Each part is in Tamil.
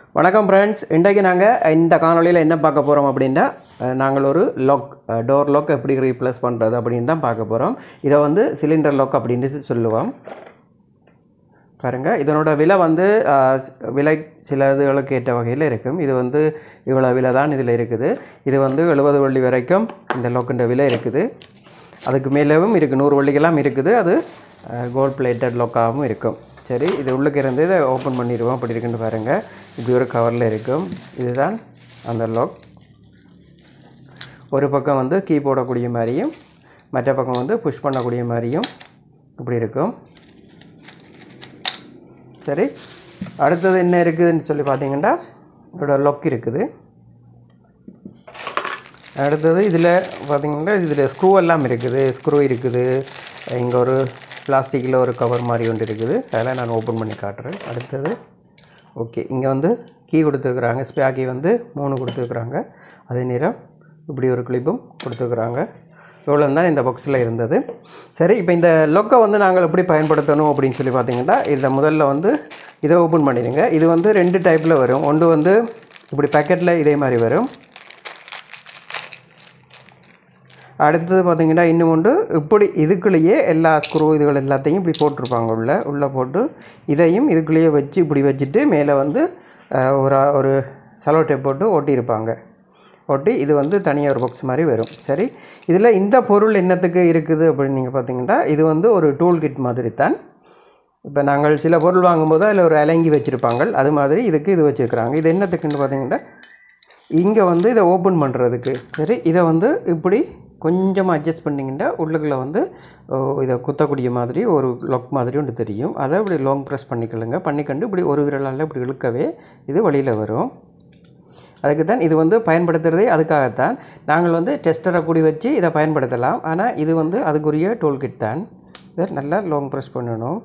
வணக்கம் ஃப்ரெண்ட்ஸ் இன்றைக்கு நாங்கள் இந்த காணொளியில் என்ன பார்க்க போகிறோம் அப்படின்னா அஹ், நாங்கள் ஒரு லாக் டோர் லாக் எப்படி ரீப்ளேஸ் பண்ணுறது அப்படின்னு தான் பார்க்க போகிறோம் இதை வந்து சிலிண்டர் லாக் அப்படின்னு சொல்லுவோம் பாருங்கள் இதனோட விலை வந்து அஹ், ஸ்- விலை சில இதுகளுக்கு ஏற்ற வகையில் இருக்கும் இது வந்து இவ்வளோ விலை தான் இதில் இருக்குது இது வந்து எழுபது வள்ளி வரைக்கும் இந்த லோக்குன்ற விலை இருக்குது அதுக்கு மேலேவும் இருக்குது நூறு வள்ளிக்கெல்லாம் இருக்குது அது கோல்ட் பிளேட்டட் லோக்காகவும் இருக்கும் சரி இது உள்ளுக்கு இருந்து இதை ஓப்பன் பண்ணிடுவோம் அப்படி இருக்குன்னு பாருங்கள் இது ஒரு கவரில் இருக்கும் இதுதான் அந்த லாக் ஒரு பக்கம் வந்து கீ போடக்கூடிய மாதிரியும் மற்ற பக்கம் வந்து புஷ் பண்ணக்கூடிய மாதிரியும் இப்படி இருக்கும் சரி அடுத்தது என்ன இருக்குதுன்னு சொல்லி பார்த்தீங்கன்னா இதோட லொக் இருக்குது அடுத்தது இதில் பார்த்தீங்கன்னா இதில் ஸ்க்ரூ எல்லாம் இருக்குது ஸ்க்ரூ இருக்குது இங்கே ஒரு பிளாஸ்டிக்கில் ஒரு கவர் மாதிரி ஒன்று இருக்குது அதெல்லாம் நான் ஓப்பன் பண்ணி காட்டுறேன் அடுத்தது ஓகே இங்கே வந்து கீ கொடுத்துருக்குறாங்க ஸ்பேர் கீ வந்து மூணு கொடுத்துருக்குறாங்க அதே நேரம் இப்படி ஒரு கிளிப்பும் கொடுத்துருக்குறாங்க இவ்வளோ தான் இந்த பாக்ஸில் இருந்தது சரி இப்போ இந்த லொக்கை வந்து நாங்கள் எப்படி பயன்படுத்தணும் அப்படின்னு சொல்லி பார்த்தீங்கன்னா இதில் முதல்ல வந்து இதை ஓப்பன் பண்ணிடுங்க இது வந்து ரெண்டு டைப்பில் வரும் ஒன்று வந்து இப்படி பேக்கெட்டில் இதே மாதிரி வரும் அடுத்தது பார்த்தீங்கன்னா இன்னும் ஒன்று இப்படி இதுக்குள்ளேயே எல்லா ஸ்க்ரூ இதுகள் எல்லாத்தையும் இப்படி போட்டிருப்பாங்க உள்ள உள்ளே போட்டு இதையும் இதுக்குள்ளேயே வச்சு இப்படி வச்சுட்டு மேலே வந்து அஹ், ஒரு ஒரு சலோ டேப் போட்டு ஒட்டியிருப்பாங்க ஒட்டி இது வந்து தனியாக ஒரு பாக்ஸ் மாதிரி வரும் சரி இதில் இந்த பொருள் என்னத்துக்கு இருக்குது அப்படின்னு நீங்கள் பார்த்தீங்கன்னா இது வந்து ஒரு டூல் கிட் மாதிரி தான் இப்போ நாங்கள் சில பொருள் வாங்கும்போது அதில் ஒரு அலங்கி வச்சுருப்பாங்க அது மாதிரி இதுக்கு இது வச்சுருக்குறாங்க இது என்னத்துக்குன்னு பார்த்தீங்கன்னா இங்கே வந்து இதை ஓப்பன் பண்ணுறதுக்கு சரி இதை வந்து இப்படி கொஞ்சமாக அட்ஜஸ்ட் பண்ணிங்கன்னா உள்ளுக்குள்ளே வந்து ஓ, இதை குத்தக்கூடிய மாதிரி ஒரு லொக் மாதிரி ஒன்று தெரியும் அதை இப்படி லாங் ப்ரெஸ் பண்ணிக்கலுங்க பண்ணிக்கண்டு இப்படி ஒரு விரலால் இப்படி இழுக்கவே இது வெளியில் வரும் அதுக்கு தான் இது வந்து பயன்படுத்துகிறதே அதுக்காகத்தான் நாங்கள் வந்து டெஸ்டரை கூடி வச்சு இதை பயன்படுத்தலாம் ஆனால் இது வந்து அதுக்குரிய டூல்கிட் தான் இதை நல்லா லாங் ப்ரெஸ் பண்ணணும்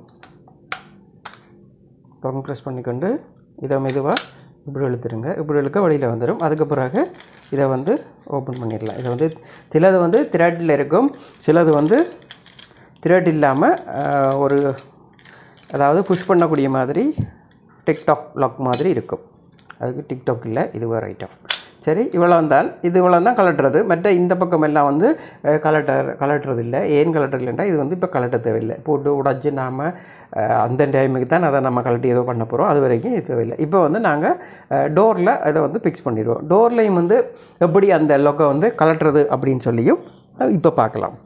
லாங் ப்ரெஸ் பண்ணிக்கொண்டு இதை மெதுவாக இப்படி இழுத்துருங்க இப்படி இழுக்க வழியில் வந்துடும் அதுக்கு பிறகு இதை வந்து ஓப்பன் பண்ணிடலாம் இதை வந்து சிலது வந்து திராட்டில் இருக்கும் சிலது வந்து திராட் இல்லாமல் ஆஹ், ஒரு அதாவது புஷ் பண்ணக்கூடிய மாதிரி டிக்டாக் லாக் மாதிரி இருக்கும் அதுக்கு டிக்டாக் இல்லை இது வேறு ஐட்டம் சரி இவ்வளோ தான் இது இவ்வளோ தான் கலட்டுறது மற்ற இந்த பக்கம் எல்லாம் வந்து அஹ், கலட்ட கலட்டுறது இல்லை ஏன் கலட்டுறதுலண்டா இது வந்து இப்போ கலட்ட தேவையில்லை போட்டு உடச்சி நாம் அந்த டைமுக்கு தான் அதை நம்ம கலட்டி ஏதோ பண்ண போகிறோம் அது வரைக்கும் இது தேவையில்லை இப்போ வந்து நாங்கள் டோரில் இதை வந்து ஃபிக்ஸ் பண்ணிடுவோம் டோர்லையும் வந்து எப்படி அந்த லொக்கை வந்து கலட்டுறது அப்படின்னு சொல்லியும் இப்போ பார்க்கலாம்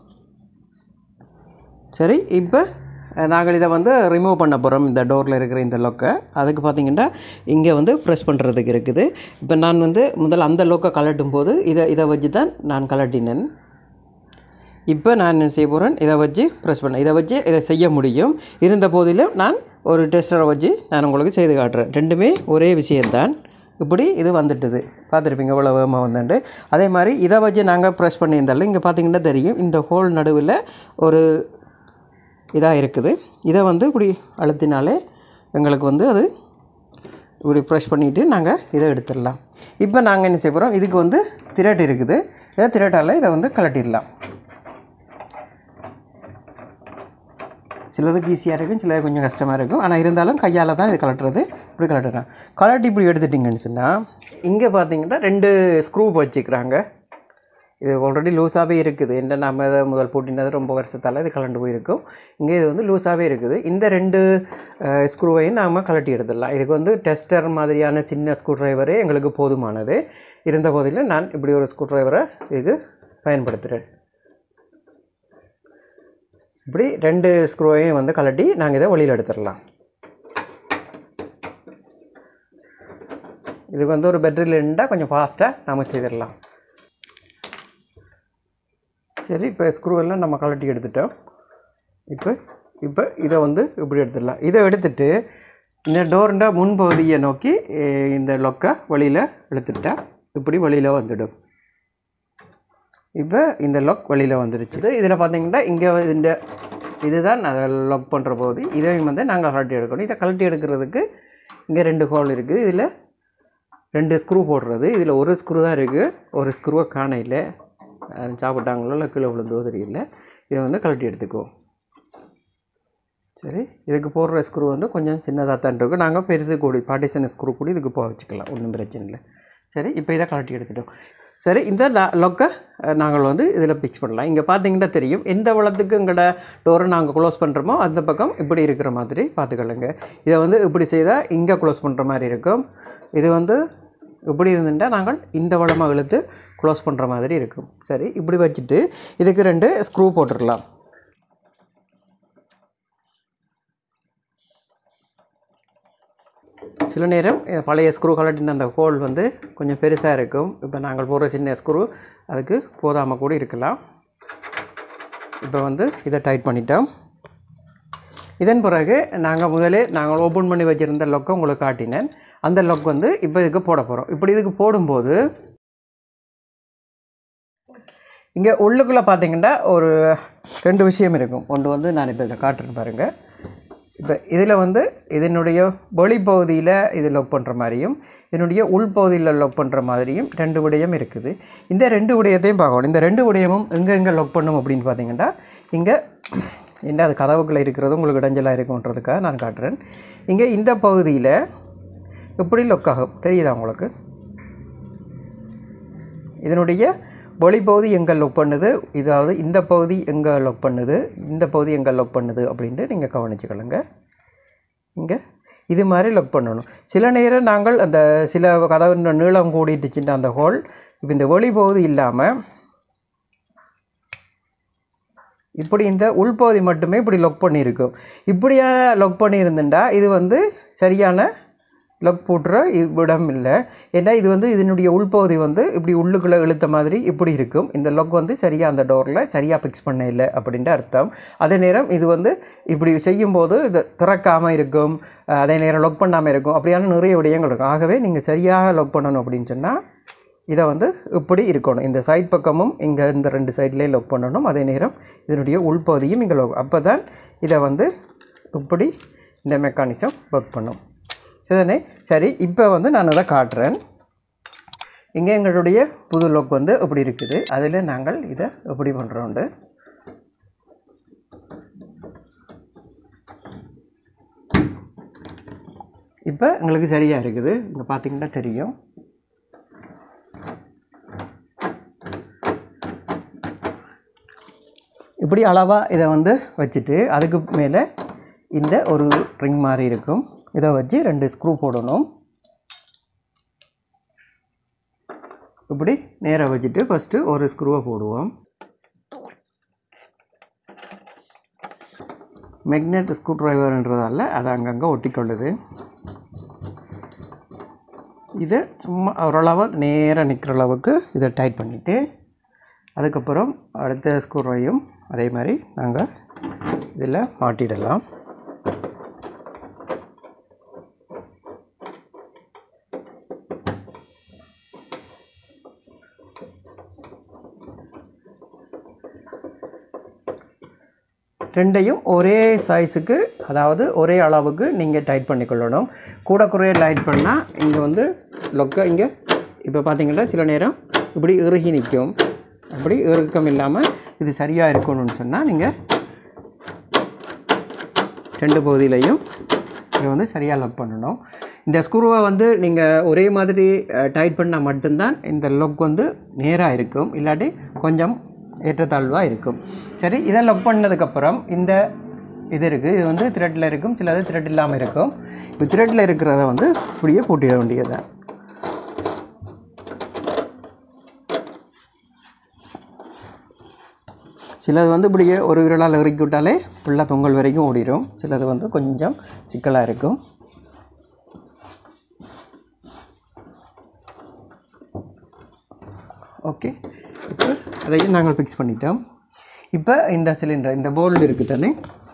சரி இப்போ அஹ், நாங்கள் இதை வந்து ரிமூவ் பண்ண போகிறோம் இந்த டோரில் இருக்கிற இந்த லொக்கை அதுக்கு பார்த்தீங்கன்னா இங்கே வந்து ப்ரெஸ் பண்ணுறதுக்கு இருக்குது இப்போ நான் வந்து முதல்ல அந்த லொக்கை கலட்டும் போது இதை இதை வச்சு தான் நான் கலட்டினேன் இப்போ நான் என்ன செய்ய போகிறேன் இதை வச்சு ப்ரெஸ் பண்ண இதை வச்சு இதை செய்ய முடியும் இருந்த போதிலும் நான் ஒரு டெஸ்டரை வச்சு நான் உங்களுக்கு செய்து காட்டுறேன் ரெண்டுமே ஒரே விஷயம்தான் இப்படி இது வந்துட்டுது பார்த்துருப்பீங்க இவ்வளோ வேகமாக வந்துட்டு அதே மாதிரி இதை வச்சு நாங்கள் ப்ரெஸ் பண்ணியிருந்தாலும் இங்கே பார்த்தீங்கன்னா தெரியும் இந்த ஹோல் நடுவில் ஒரு இதாக இருக்குது இதை வந்து இப்படி அழுத்தினாலே எங்களுக்கு வந்து அது இப்படி ப்ரெஷ் பண்ணிவிட்டு நாங்கள் இதை எடுத்துடலாம் இப்போ நாங்கள் என்ன செய்ய போகிறோம் இதுக்கு வந்து திரட்டு இருக்குது இதை திரட்டால் இதை வந்து கலட்டிடலாம் சிலதுக்கு ஈஸியாக இருக்கும் சிலது கொஞ்சம் கஷ்டமாக இருக்கும் ஆனால் இருந்தாலும் கையால் தான் இது கலட்டுறது இப்படி கலட்டுறேன் கலட்டி இப்படி எடுத்துட்டிங்கன்னு சொன்னால் இங்கே பார்த்தீங்கன்னா ரெண்டு ஸ்க்ரூ வச்சுக்கிறாங்க இது ஆல்ரெடி லூஸாகவே இருக்குது என்ன நம்ம இதை முதல் போட்டினது ரொம்ப வருஷத்தால் இது கலண்டு போயிருக்கும் இங்கே இது வந்து லூஸாகவே இருக்குது இந்த ரெண்டு ஸ்க்ரூவையும் நாம் கலட்டி எடுத்துடலாம் இதுக்கு வந்து டெஸ்டர் மாதிரியான சின்ன ஸ்க்ரூ டிரைவரே எங்களுக்கு போதுமானது இருந்த போதிலும் நான் இப்படி ஒரு ஸ்க்ரூ டிரைவரை இதுக்கு பயன்படுத்துகிறேன் இப்படி ரெண்டு ஸ்க்ரூவையும் வந்து கலட்டி நாங்கள் இதை வெளியில் எடுத்துடலாம் இதுக்கு வந்து ஒரு பெட்ரில் இருந்தால் கொஞ்சம் ஃபாஸ்ட்டாக நம்ம செய்திடலாம் சரி இப்போ ஸ்க்ரூ எல்லாம் நம்ம கலட்டி எடுத்துட்டோம் இப்போ இப்போ இதை வந்து இப்படி எடுத்துடலாம் இதை எடுத்துட்டு இந்த டோர்ன்ற முன்பகுதியை நோக்கி அஹ், இந்த லொக்கை வெளியில் இழுத்துட்டா இப்படி வெளியில் வந்துடும் இப்போ இந்த லாக் வெளியில் வந்துருச்சு இதில் பார்த்தீங்கன்னா இங்கே இந்த இதுதான் லாக் பண்ணுற போது இதையும் வந்து நாங்கள் கழட்டி எடுக்கணும் இதை கழட்டி எடுக்கிறதுக்கு இங்கே ரெண்டு ஹோல் இருக்குது இதில் ரெண்டு ஸ்க்ரூ போடுறது இதில் ஒரு ஸ்க்ரூ தான் இருக்குது ஒரு ஸ்க்ரூவை காண இல்லை சாப்பிட்டாங்களோ இல்லை கீழே விழுந்தோ தெரியல இதை வந்து கழட்டி எடுத்துக்குவோம் சரி இதுக்கு போடுற ஸ்க்ரூ வந்து கொஞ்சம் சின்னதாக தான் இருக்கும் நாங்கள் பெருசு கூடி பார்ட்டிஷன் ஸ்க்ரூ கூடி இதுக்கு போக வச்சுக்கலாம் ஒன்றும் பிரச்சனை இல்லை சரி இப்போ இதை கலட்டி எடுத்துட்டோம் சரி இந்த லொக்கை நாங்கள் வந்து இதில் பிக்ஸ் பண்ணலாம் இங்கே பார்த்தீங்கன்னா தெரியும் எந்த வளத்துக்கு எங்களோட டோரை நாங்கள் க்ளோஸ் பண்ணுறோமோ அந்த பக்கம் இப்படி இருக்கிற மாதிரி பார்த்துக்கொள்ளுங்க இதை வந்து இப்படி செய்தால் இங்கே க்ளோஸ் பண்ணுற மாதிரி இருக்கும் இது வந்து இப்படி இருந்துட்டால் நாங்கள் இந்த வளமாக இழுத்து க்ளோஸ் பண்ணுற மாதிரி இருக்கும் சரி இப்படி வச்சுட்டு இதுக்கு ரெண்டு ஸ்க்ரூ போட்டுடலாம் சில நேரம் இந்த பழைய ஸ்க்ரூ கலட்டின அந்த ஹோல் வந்து கொஞ்சம் பெருசாக இருக்கும் இப்போ நாங்கள் போடுற சின்ன ஸ்க்ரூ அதுக்கு போதாமல் கூட இருக்கலாம் இப்போ வந்து இதை டைட் பண்ணிட்டோம் இதன் பிறகு நாங்கள் முதலே நாங்கள் ஓப்பன் பண்ணி வச்சுருந்த லொக்கை உங்களுக்கு காட்டினேன் அந்த லொக் வந்து இப்போ இதுக்கு போட போகிறோம் இப்படி இதுக்கு போடும்போது இங்கே உள்ளுக்குள்ளே பார்த்தீங்கன்னா ஒரு ரெண்டு விஷயம் இருக்கும் ஒன்று வந்து நான் இப்போ இதை காட்டுறேன் பாருங்கள் இப்போ இதில் வந்து இதனுடைய வெளிப்பகுதியில் இது லொக் பண்ணுற மாதிரியும் இதனுடைய உள்பகுதியில் லொக் பண்ணுற மாதிரியும் ரெண்டு விடயம் இருக்குது இந்த ரெண்டு விடயத்தையும் பார்க்கணும் இந்த ரெண்டு விடயமும் எங்கே எங்கே லொக் பண்ணும் அப்படின்னு பார்த்தீங்கன்னா இங்கே என்ன அது கதவுக்குள்ளே இருக்கிறது உங்களுக்கு இடைஞ்சலாக இருக்குன்றதுக்காக நான் காட்டுறேன் இங்கே இந்த பகுதியில் எப்படி லொக் ஆகும் தெரியுதா உங்களுக்கு இதனுடைய வெளிப்பகுதி எங்கே லொக் பண்ணுது இதாவது இந்த பகுதி எங்கே லொக் பண்ணுது இந்த பகுதி எங்கே லொக் பண்ணுது அப்படின்ட்டு நீங்கள் கவனிச்சுக்கொள்ளுங்க இங்கே இது மாதிரி லொக் பண்ணணும் சில நேரம் நாங்கள் அந்த சில கதவு நீளம் கூடிட்டுச்சுட்டு அந்த ஹோல் இப்போ இந்த வெளிப்பகுதி இல்லாமல் இப்படி இந்த உள்பகுதி மட்டுமே இப்படி லொக் பண்ணியிருக்கும் இப்படியான லொக் பண்ணியிருந்துட்டா இது வந்து சரியான லொக் போட்டுற இடம் இல்லை ஏன்னா இது வந்து இதனுடைய உள்பகுதி வந்து இப்படி உள்ளுக்குள்ளே இழுத்த மாதிரி இப்படி இருக்கும் இந்த லொக் வந்து சரியாக அந்த டோரில் சரியாக ஃபிக்ஸ் பண்ண இல்லை அப்படின்ட்டு அர்த்தம் அதே நேரம் இது வந்து இப்படி செய்யும்போது இது திறக்காமல் இருக்கும் அதே நேரம் லொக் பண்ணாமல் இருக்கும் அப்படியான நிறைய விடயங்கள் இருக்கும் ஆகவே நீங்கள் சரியாக லொக் பண்ணணும் அப்படின்னு சொன்னால் இதை வந்து இப்படி இருக்கணும் இந்த சைட் பக்கமும் இங்கே இந்த ரெண்டு சைட்லேயும் லொக் பண்ணணும் அதே நேரம் இதனுடைய உள்பகுதியும் இங்கே லொக் அப்போ தான் இதை வந்து இப்படி இந்த மெக்கானிசம் ஒர்க் பண்ணும் சரிதானே சரி இப்போ வந்து நான் அதை காட்டுறேன் இங்கே எங்களுடைய புது லொக் வந்து இப்படி இருக்குது அதில் நாங்கள் இதை எப்படி பண்ணுறோண்டு இப்போ எங்களுக்கு சரியாக இருக்குது இங்கே பார்த்தீங்கன்னா தெரியும் இப்படி அளவாக இதை வந்து வச்சுட்டு அதுக்கு மேலே இந்த ஒரு ரிங் மாதிரி இருக்கும் இதை வச்சு ரெண்டு ஸ்க்ரூ போடணும் இப்படி நேராக வச்சுட்டு ஃபஸ்ட்டு ஒரு ஸ்க்ரூவை போடுவோம் மெக்னெட் ஸ்க்ரூ ட்ரைவர்ன்றதால அது அங்கங்கே ஒட்டிக்கொள்ளுது இதை சும்மா ஓரளவு நேராக நிற்கிற அளவுக்கு இதை டைட் பண்ணிவிட்டு அதுக்கப்புறம் அடுத்த ஸ்க்ரூவையும் அதே மாதிரி நாங்கள் இதில் மாட்டிடலாம் ரெண்டையும் ஒரே சைஸுக்கு அதாவது ஒரே அளவுக்கு நீங்கள் டைட் பண்ணிக்கொள்ளணும் கூட குறைய டைட் பண்ணால் இங்கே வந்து லொக்க இங்கே இப்போ பார்த்தீங்கன்னா சில நேரம் இப்படி இறுகி நிற்கும் அப்படி இறுக்கம் இல்லாமல் இது சரியாக இருக்கணும்னு சொன்னால் நீங்கள் ரெண்டு பகுதியிலையும் இதை வந்து சரியாக லொக் பண்ணணும் இந்த ஸ்க்ரூவை வந்து நீங்கள் ஒரே மாதிரி டைட் பண்ணால் மட்டும்தான் இந்த லொக் வந்து நேராக இருக்கும் இல்லாட்டி கொஞ்சம் ஏற்றத்தாழ்வாக இருக்கும் சரி இதை லொக் பண்ணதுக்கப்புறம் இந்த இது இருக்குது இது வந்து த்ரெட்டில் இருக்கும் சிலது த்ரெட் இல்லாமல் இருக்கும் இப்போ த்ரெட்டில் இருக்கிறத வந்து இப்படியே பூட்டிட வேண்டியது சிலது வந்து இப்படியே ஒரு விரலால் இறக்கி விட்டாலே ஃபுல்லாக தொங்கல் வரைக்கும் ஓடிடும் சிலது வந்து கொஞ்சம் சிக்கலாக இருக்கும் ஓகே இப்போ அதையும் நாங்கள் ஃபிக்ஸ் பண்ணிட்டோம் இப்போ இந்த சிலிண்டர் இந்த போல்டு இருக்குது தானே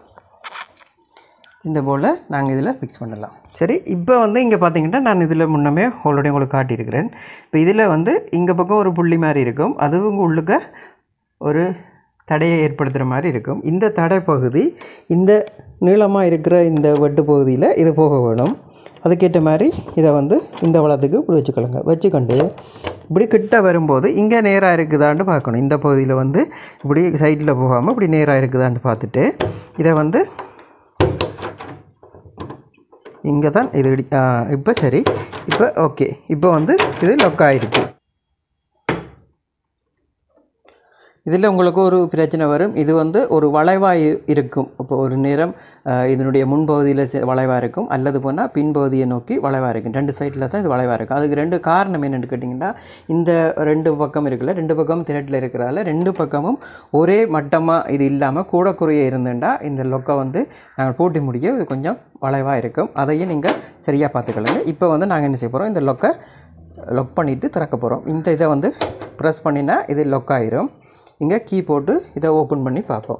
இந்த போலை நாங்கள் இதில் ஃபிக்ஸ் பண்ணலாம் சரி இப்போ வந்து இங்கே பார்த்தீங்கன்னா நான் இதில் முன்னமே ஆல்ரெடி உங்களுக்கு காட்டியிருக்கிறேன் இப்போ இதில் வந்து இங்கே பக்கம் ஒரு புள்ளி மாதிரி இருக்கும் அதுவும் உள்ளுக்க ஒரு தடையை ஏற்படுத்துகிற மாதிரி இருக்கும் இந்த தடை பகுதி இந்த நீளமாக இருக்கிற இந்த வெட்டு பகுதியில் இது போக வேணும் அதுக்கேற்ற மாதிரி இதை வந்து இந்த வளத்துக்கு இப்படி வச்சுக்கொள்ளுங்க வச்சுக்கொண்டு இப்படி கிட்ட வரும்போது இங்கே நேராக இருக்குதான்னு பார்க்கணும் இந்த பகுதியில் வந்து இப்படி சைடில் போகாமல் இப்படி நேராக இருக்குதான்னு பார்த்துட்டு இதை வந்து இங்கே தான் இது இடி இப்போ சரி இப்போ ஓகே இப்போ வந்து இது லொக் ஆகிருக்கு இதில் உங்களுக்கு ஒரு பிரச்சனை வரும் இது வந்து ஒரு வளைவாய் இருக்கும் இப்போ ஒரு நேரம் அஹ், இதனுடைய முன்பகுதியில் வளைவாக இருக்கும் அல்லது போனால் பின்பகுதியை நோக்கி வளைவாக இருக்கும் ரெண்டு சைடில் தான் இது வளைவாக இருக்கும் அதுக்கு ரெண்டு காரணம் என்னென்னு கேட்டிங்கன்னா இந்த ரெண்டு பக்கம் இருக்குல்ல ரெண்டு பக்கம் திரட்டில் இருக்கிறதால ரெண்டு பக்கமும் ஒரே மட்டமாக இது இல்லாமல் கூட குறைய இருந்துட்டா இந்த லொக்கை வந்து நாங்கள் பூட்டி முடிய இது கொஞ்சம் வளைவாக இருக்கும் அதையும் நீங்கள் சரியாக பார்த்துக்கலங்க இப்போ வந்து நாங்கள் என்ன செய்ய போகிறோம் இந்த லொக்கை லொக் பண்ணிவிட்டு திறக்க போகிறோம் இந்த இதை வந்து ப்ரெஸ் பண்ணினா இது லொக் ஆயிரும் இங்கே கீ போட்டு இதை ஓப்பன் பண்ணி பார்ப்போம்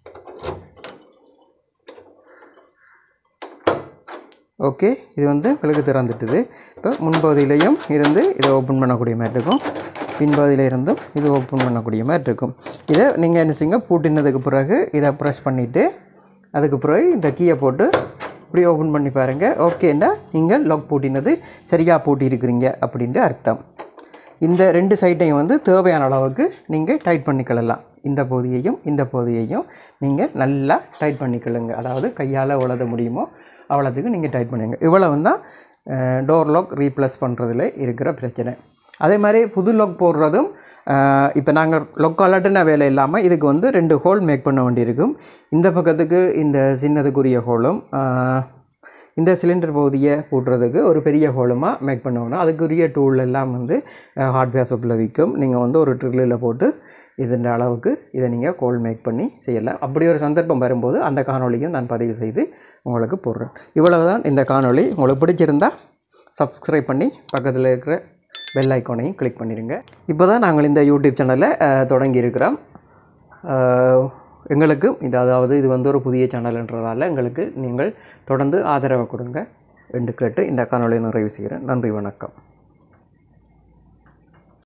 ஓகே இது வந்து உங்களுக்கு திறந்துட்டுது இப்போ முன்பகுதியிலையும் இருந்து இதை ஓப்பன் பண்ணக்கூடிய மாதிரி இருக்கும் பின்பகுதியில் இருந்தும் இது ஓப்பன் பண்ணக்கூடிய மாதிரி இருக்கும் இதை நீங்கள் என்ன செய்யுங்க பூட்டினதுக்கு பிறகு இதை ப்ரெஸ் பண்ணிவிட்டு அதுக்கு பிறகு இந்த கீயை போட்டு இப்படி ஓப்பன் பண்ணி பாருங்கள் ஓகேன்னா நீங்கள் லாக் பூட்டினது சரியாக பூட்டி இருக்கிறீங்க அப்படின்ட்டு அர்த்தம் இந்த ரெண்டு சைட்டையும் வந்து தேவையான அளவுக்கு நீங்கள் டைட் பண்ணிக்கொள்ளலாம் இந்த பகுதியையும் இந்த பகுதியையும் நீங்கள் நல்லா டைட் பண்ணிக்கொள்ளுங்க அதாவது கையால் எவ்வளவு முடியுமோ அவ்வளோத்துக்கு நீங்கள் டைட் பண்ணுங்க இவ்வளவு தான் டோர் லாக் ரீப்ளேஸ் பண்ணுறதுல இருக்கிற பிரச்சனை அதே மாதிரி புது லாக் போடுறதும் இப்போ நாங்கள் லொக் அலர்ட்டுன வேலை இல்லாமல் இதுக்கு வந்து ரெண்டு ஹோல் மேக் பண்ண வேண்டியிருக்கும் இந்த பக்கத்துக்கு இந்த சின்னதுக்குரிய ஹோலும் இந்த சிலிண்டர் பகுதியை பூட்டுறதுக்கு ஒரு பெரிய ஹோலுமாக மேக் பண்ணணும் அதுக்குரிய டூல் எல்லாம் வந்து ஹார்ட்வேர் ஷாப்பில் விற்கும் நீங்கள் வந்து ஒரு ட்ரில்லில் போட்டு இதன் அளவுக்கு இதை நீங்கள் கோல் மேக் பண்ணி செய்யலாம் அப்படி ஒரு சந்தர்ப்பம் வரும்போது அந்த காணொளியும் நான் பதிவு செய்து உங்களுக்கு போடுறேன் இவ்வளவு தான் இந்த காணொளி உங்களுக்கு பிடிச்சிருந்தா சப்ஸ்கிரைப் பண்ணி பக்கத்தில் இருக்கிற பெல் ஐக்கானையும் கிளிக் பண்ணிடுங்க இப்போ தான் நாங்கள் இந்த யூடியூப் சேனலை தொடங்கி இருக்கிறோம் அஹ், எங்களுக்கு இது அதாவது இது வந்து ஒரு புதிய சேனல்ன்றதால எங்களுக்கு நீங்கள் தொடர்ந்து ஆதரவு கொடுங்க என்று கேட்டு இந்த காணொளியை நிறைவு செய்கிறேன் நன்றி வணக்கம்